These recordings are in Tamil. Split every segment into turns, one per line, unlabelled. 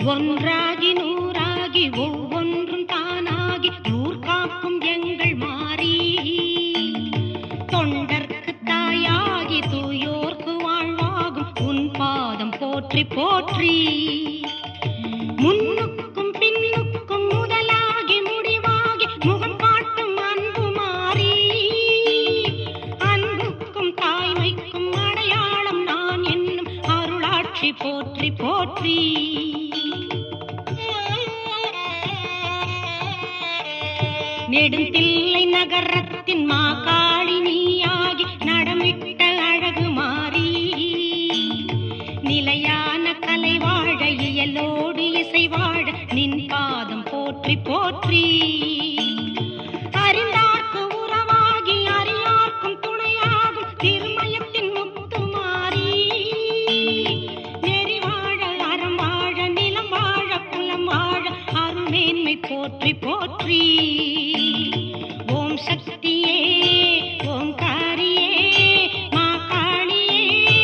ஒன்றாகி நூறாகி ஒவ்வொன்றும் தானாகி ஊர் காக்கும் எங்கள் மாறி தொண்டர்க்கு தாயாகி தூயோர்க்கு வாழ்வாகும் உன் பாதம் போற்றி போற்றி முன்னுக்கும் பின்னுக்கும் முதலாகி முடிவாகி முகம் காட்டும் அன்பு மாறி அன்புக்கும் தாய்மைக்கும் அடையாளம் நான் என்னும் அருளாட்சி போற்றி போற்றி நெடுந்தில்லை நகரத்தின் மாகாளி நீயாகி நடமிட்ட அழகு மாறி நிலையான கலை வாழ இயலோடு இசை வாழ நின் பாதம் போற்றி போற்றி அறிந்தார்க்கு உறவாகி அறியார்க்கும் துணையாகும் திருமயத்தின் முத்து மாறி நெறி வாழ அறம் வாழ நிலம் வாழ குலம் வாழ அருள்மேன்மை போற்றி போற்றி ஓம் சக்தியே ஓம் காரியே மா காளியே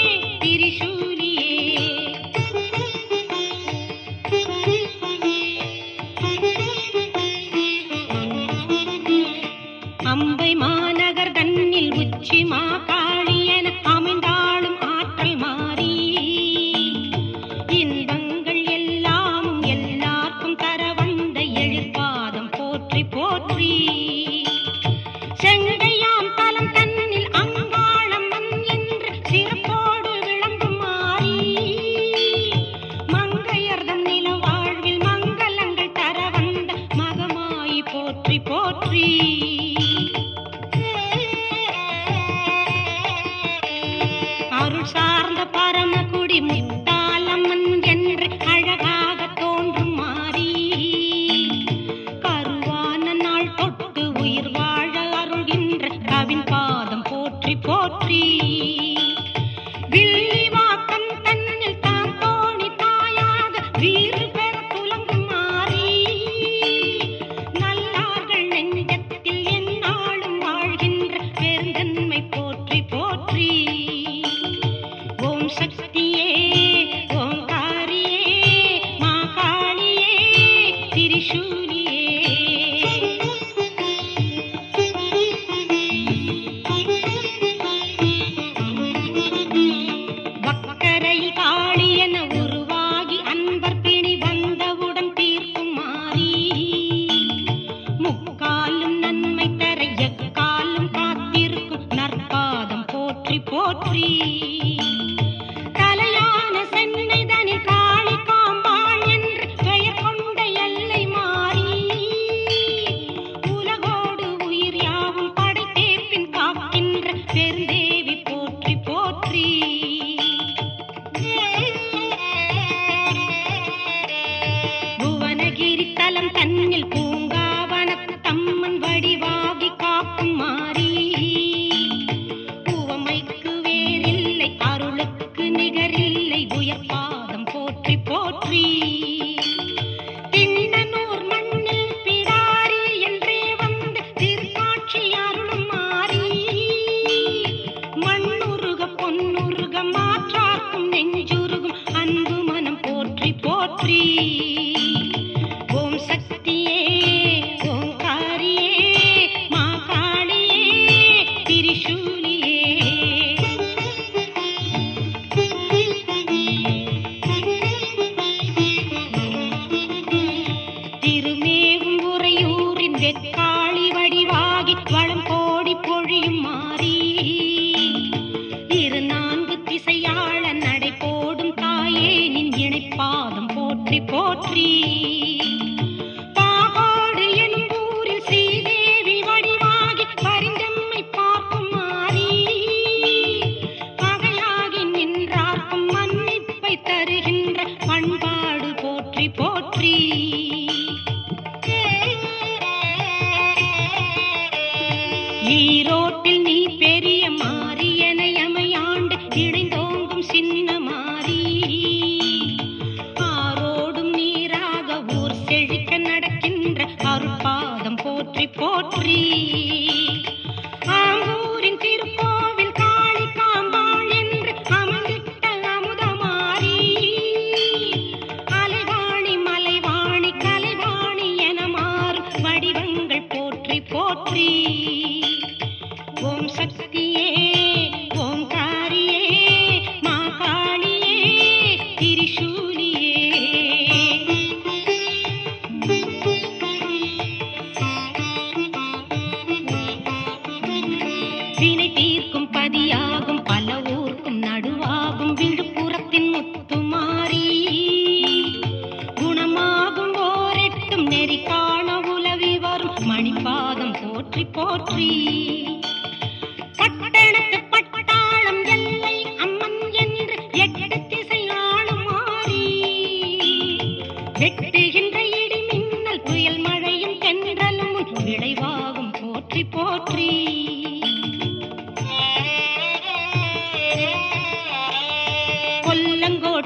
திரிசூலியே அம்பை மாநகர் தன்னில் உச்சி மாகாளி என அமைந்தாளும் ஆற்றல் மாறி இன்பங்கள் எல்லாம் எல்லாருக்கும் தர வந்த எழிற்பாதம் போற்றி போற்றி செங்கையாம் தலம் தன்னில் அங்காளம்மன் என்று சிறப்போடு விளங்கும் மாறி மங்கையர்தம் நில வாழ்வில் மங்களங்கள் தர வந்த மகமாயி போற்றி போற்றி அருள் சார்ந்த பரமக்குடி முத்தாலம்மன் என்று அழகாக தோன்றும் மாறி கருவான நாள் தொட்டு உயிர் வாழ அருள்கின்ற கவின் பாதம் போற்றி போற்றி வில்லிவாக்கம் தன்னில் தான் தோணி தாயாக வீறு பெற துலங்கும் மாறி நல்லார்கள் நெஞ்சத்தில் எந்நாளும் வாழ்கின்ற பெருந்தன்மை போற்றி போற்றி ஓம் சக்தியே ஓம் காரியே மா காளியே திரிசூலியே வக்கரை காளி என உருவாகி அன்பர் பிணி வந்தவுடன் தீர்க்கும் மாறி முக்காலும் நன்மை தர எக்காலும் காத்திருக்கும் நற்பாதம் போற்றி போற்றி தலையான சென்னைதனில் காளி காம்பாள் என்று பெயர் கொண்ட எல்லை மாறி உலகோடு உயிர் யாவும் படைத்தேப்பின் காக்கின்ற பெருந்தேவி போற்றி போற்றி புவனகிரி தலம் தன்னில் பூங்காவனத்து தம்மன் வடிவாகி காக்கும் மாறி உவமைக்கு வேறில்லை அருளுக்கு நிகரில்லை உயர் பாதம் போற்றி போற்றி திண்ணனூர் மண்ணில் பிடாரி என்றே வந்து திருக்காட்சி அருளும் மாறி மண்ணுருக பொன்னுருக மாற்றார்க்கும் நெஞ்சுருகும் அன்பு மனம் போற்றி போற்றி ஓம் சக்தியே ஓம் காரியே மா காளியே திரிசூலியே திருமேவும் உறையூரின் வெக்காளி வடிவாகி வளம் கோடி பொழியும் மாறி இரு நான்கு திசையாள நடை போடும் தாயே நின் இணைப்பாதம் போற்றி போற்றி பாகோடு எனும் ஊரில் ஸ்ரீதேவி வடிவாகி பரிந்தம்மை பார்க்கும் மாறி பகையாகி நின்றார்க்கும் மன்னிப்பை தருகின்ற பண்பாடு போற்றி போற்றி ஈரோட்டில் நீ பெரிய மாறி என எமையாண்டு இடைந்தோங்கும் சின்ன மாறி ஆரோடும் நீராக ஊர் செழிக்க நடக்கின்ற அருட்பாதம் போற்றி போற்றி ஆம்பூரின் திருக்கோவில் காளி காம்பாள் என்று அமர்ந்திட்ட அமுதமாரி அலைகாளி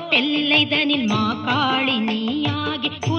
தெல்லைதனில் மாகாளி நீயாகி